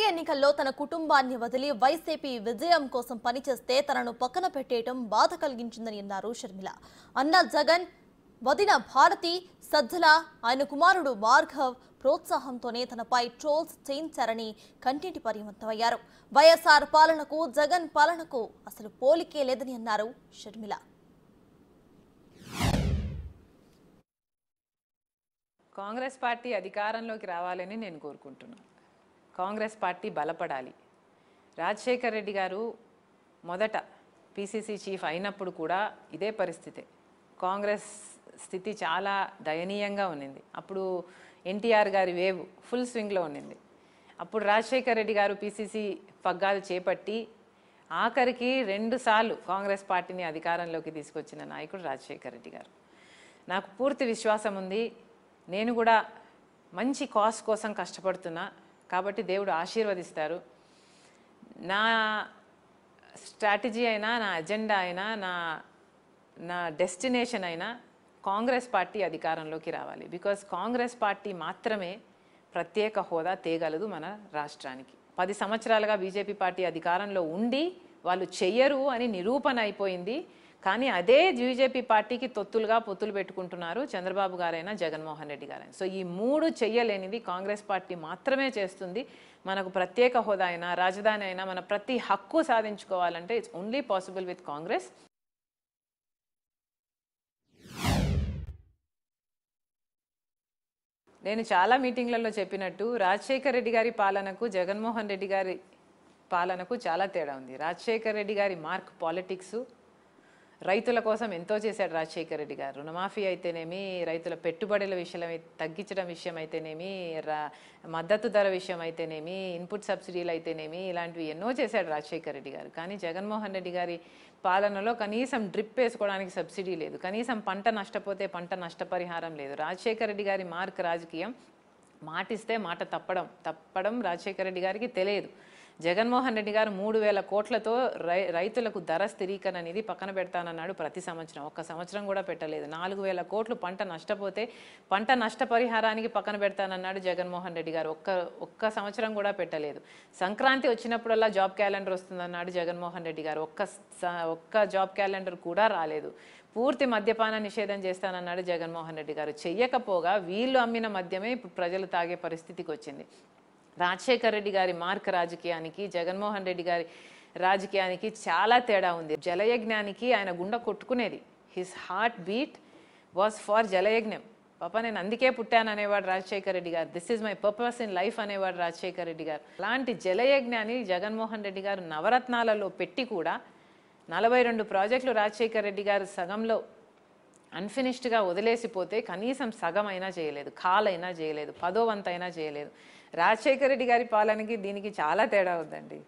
ఎన్నికల్లో తన కుటుంబాన్ని వదిలి వైసీపీ విజయం కోసం పనిచేస్తే తనను పక్కన పెట్టేయటం బాధ కలిగించిందని అన్నారు షర్మిల అన్న జగన్ వదిన భారతి సజ్జల ఆయన కుమారుడు భార్గవ్ ప్రోత్సాహంతోనే తనపై ట్రోల్స్ చేయించారని కంటింటి పర్యవంతమయ్యారు వైఎస్ఆర్ పాలనకు జగన్ పాలనకు అసలు పోలికే లేదని అన్నారు షర్మిల కాంగ్రెస్ పార్టీ అధికారంలోకి రావాలని నేను కోరుకుంటున్నాను కాంగ్రెస్ పార్టీ బలపడాలి రాజశేఖర్ రెడ్డి గారు మొదట పిసిసి చీఫ్ అయినప్పుడు కూడా ఇదే పరిస్థితే కాంగ్రెస్ స్థితి చాలా దయనీయంగా ఉన్నింది అప్పుడు ఎన్టీఆర్ గారి వేవ్ ఫుల్ స్వింగ్లో ఉన్నింది అప్పుడు రాజశేఖర్ రెడ్డి గారు పిసిసి పగ్గాలు చేపట్టి ఆఖరికి రెండుసార్లు కాంగ్రెస్ పార్టీని అధికారంలోకి తీసుకొచ్చిన నాయకుడు రాజశేఖర్ రెడ్డి గారు నాకు పూర్తి విశ్వాసం ఉంది నేను కూడా మంచి కాస్ కోసం కష్టపడుతున్నా కాబట్టి దేవుడు ఆశీర్వదిస్తారు నా స్ట్రాటజీ అయినా నా అజెండా అయినా నా నా డెస్టినేషన్ అయినా కాంగ్రెస్ పార్టీ అధికారంలోకి రావాలి బికాస్ కాంగ్రెస్ పార్టీ మాత్రమే ప్రత్యేక హోదా తేగలదు మన రాష్ట్రానికి పది సంవత్సరాలుగా బీజేపీ పార్టీ అధికారంలో ఉండి వాళ్ళు చెయ్యరు అని నిరూపణ అయిపోయింది కానీ అదే బీజేపీ పార్టీకి తొత్తులుగా పొత్తులు పెట్టుకుంటున్నారు చంద్రబాబు గారైనా జగన్మోహన్ రెడ్డి గారైనా సో ఈ మూడు చెయ్యలేనిది కాంగ్రెస్ పార్టీ మాత్రమే చేస్తుంది మనకు ప్రత్యేక హోదా అయినా రాజధాని అయినా మన ప్రతి హక్కు సాధించుకోవాలంటే it's only possible with Congress నేను చాలా మీటింగ్లలో చెప్పినట్టు రాజశేఖర్ రెడ్డి గారి పాలనకు జగన్మోహన్ రెడ్డి గారి పాలనకు చాలా తేడా ఉంది రాజశేఖర్ రెడ్డి గారి మార్క్ పాలిటిక్స్ రైతుల కోసం ఎంతో చేశాడు రాజశేఖర్ రెడ్డి గారు రుణమాఫీ అయితేనేమి రైతుల పెట్టుబడుల విషయం తగ్గించడం విషయం అయితేనేమి రా మద్దతు ధర విషయం అయితేనేమి ఇన్పుట్ సబ్సిడీలు అయితేనేమి ఇలాంటివి ఎన్నో చేశాడు రాజశేఖర్ రెడ్డి గారు కానీ జగన్మోహన్ రెడ్డి గారి పాలనలో కనీసం డ్రిప్ వేసుకోవడానికి సబ్సిడీ లేదు కనీసం పంట నష్టపోతే పంట నష్టపరిహారం లేదు రాజశేఖర్ రెడ్డి గారి మార్క్ రాజకీయం మాటిస్తే మాట తప్పడం తప్పడం రాజశేఖర రెడ్డి గారికి తెలియదు జగన్మోహన్ రెడ్డి గారు మూడు వేల కోట్లతో రై రైతులకు ధర స్థిరీకరణ అనేది పక్కన పెడతానన్నాడు ప్రతి సంవత్సరం ఒక్క సంవత్సరం కూడా పెట్టలేదు నాలుగు వేల కోట్లు పంట నష్టపోతే పంట నష్టపరిహారానికి పక్కన పెడతానన్నాడు జగన్మోహన్ రెడ్డి గారు ఒక్క ఒక్క సంవత్సరం కూడా పెట్టలేదు సంక్రాంతి వచ్చినప్పుడల్లా జాబ్ క్యాలెండర్ వస్తుందన్నాడు జగన్మోహన్ రెడ్డి గారు ఒక్క స- ఒక్క జాబ్ క్యాలెండర్ కూడా రాలేదు పూర్తి మద్యపాన నిషేధం చేస్తానన్నాడు జగన్మోహన్ రెడ్డి గారు చెయ్యకపోగా వీళ్ళు అమ్మిన మద్యమే ఇప్పుడు ప్రజలు తాగే పరిస్థితికి వచ్చింది రాజశేఖర్ రెడ్డి గారి మార్క్ రాజకీయానికి జగన్మోహన్ రెడ్డి గారి రాజకీయానికి చాలా తేడా ఉంది జలయజ్ఞానికి ఆయన గుండె కొట్టుకునేది his heartbeat was far జలయజ్ఞం పాప నేను అందుకే పుట్టాను అనేవాడు Rajasekhar Reddy garu this is my purpose in life అనేవాడు రాజశేఖర్ రెడ్డి గారు అలాంటి జలయజ్ఞాన్ని జగన్మోహన్ రెడ్డి గారు నవరత్నాలలో పెట్టి కూడా నలభై రెండు ప్రాజెక్టులు రాజశేఖర్ రెడ్డి గారు సగంలో అన్ఫినిష్డ్గా వదిలేసిపోతే కనీసం సగం అయినా చేయలేదు కాలైనా చేయలేదు పదో వంతైనా చేయలేదు రాజశేఖర రెడ్డి గారి పాలనకి దీనికి చాలా తేడా ఉందండి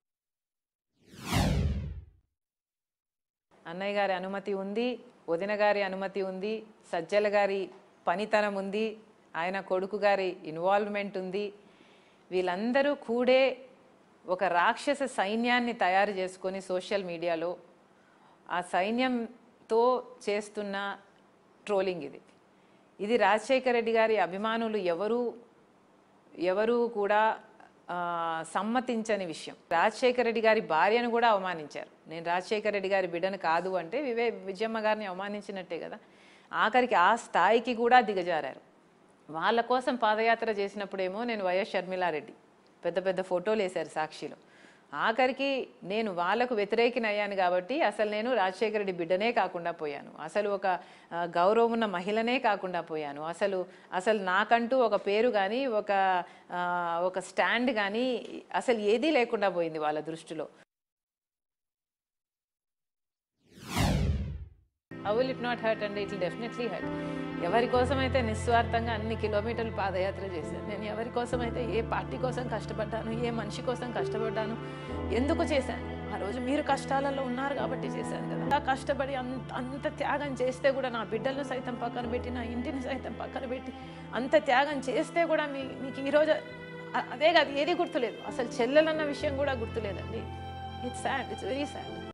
అన్నయ్య గారి అనుమతి ఉంది వదిన గారి అనుమతి ఉంది సజ్జల గారి పనితనం ఉంది ఆయన కొడుకు గారి ఇన్వాల్వ్మెంట్ ఉంది వీళ్ళందరూ కూడే ఒక రాక్షస సైన్యాన్ని తయారు చేసుకొని సోషల్ మీడియాలో ఆ సైన్యంతో చేస్తున్న ట్రోలింగ్ ఇది ఇది రాజశేఖర రెడ్డి గారి అభిమానులు ఎవరు ఎవరు కూడా ఆ, సమ్మతించని విషయం రాజశేఖర రెడ్డి గారి భార్యను కూడా అవమానించారు నేను రాజశేఖర రెడ్డి గారి బిడ్డను కాదు అంటే వివే విజయమ్మ గారిని అవమానించినట్టే కదా ఆఖరికి ఆ స్థాయికి కూడా దిగజారారు వాళ్ళ కోసం పాదయాత్ర చేసినప్పుడేమో నేను వైఎస్ షర్మిలారెడ్డి పెద్ద పెద్ద ఫోటోలు వేశారు సాక్షిలో ఆఖరికి నేను వాళ్ళకు వ్యతిరేకిని అయ్యాను కాబట్టి అసలు నేను రాజశేఖర రెడ్డి బిడ్డనే కాకుండా పోయాను అసలు ఒక ఆ, గౌరవం ఉన్న మహిళనే కాకుండా పోయాను అసలు అసలు నాకంటూ ఒక పేరు కానీ ఒక ఆ, ఒక స్టాండ్ కానీ అసలు ఏదీ లేకుండా పోయింది వాళ్ళ దృష్టిలో how will it not hurt and it will definitely hurt ఎవరి కోసం అయితే నిస్వార్థంగా అన్ని కిలోమీటర్లు పాదయాత్ర చేశాను నేను ఎవరి కోసం అయితే ఏ పార్టీ కోసం కష్టపడ్డాను ఏ మనిషి కోసం కష్టపడ్డాను ఎందుకు చేశాను ఆ రోజు మీరు కష్టాలలో ఉన్నారు కాబట్టి చేశాను కదా అలా కష్టపడి అంత అంత త్యాగం చేస్తే కూడా నా బిడ్డలను సైతం పక్కన పెట్టి నా ఇంటిని సైతం పక్కన పెట్టి అంత త్యాగం చేస్తే కూడా మీ మీకు ఈరోజు అ- అదే కాదు ఏది గుర్తులేదు అసలు చెల్లెలన్న విషయం కూడా గుర్తులేదండి it's sad it's very sad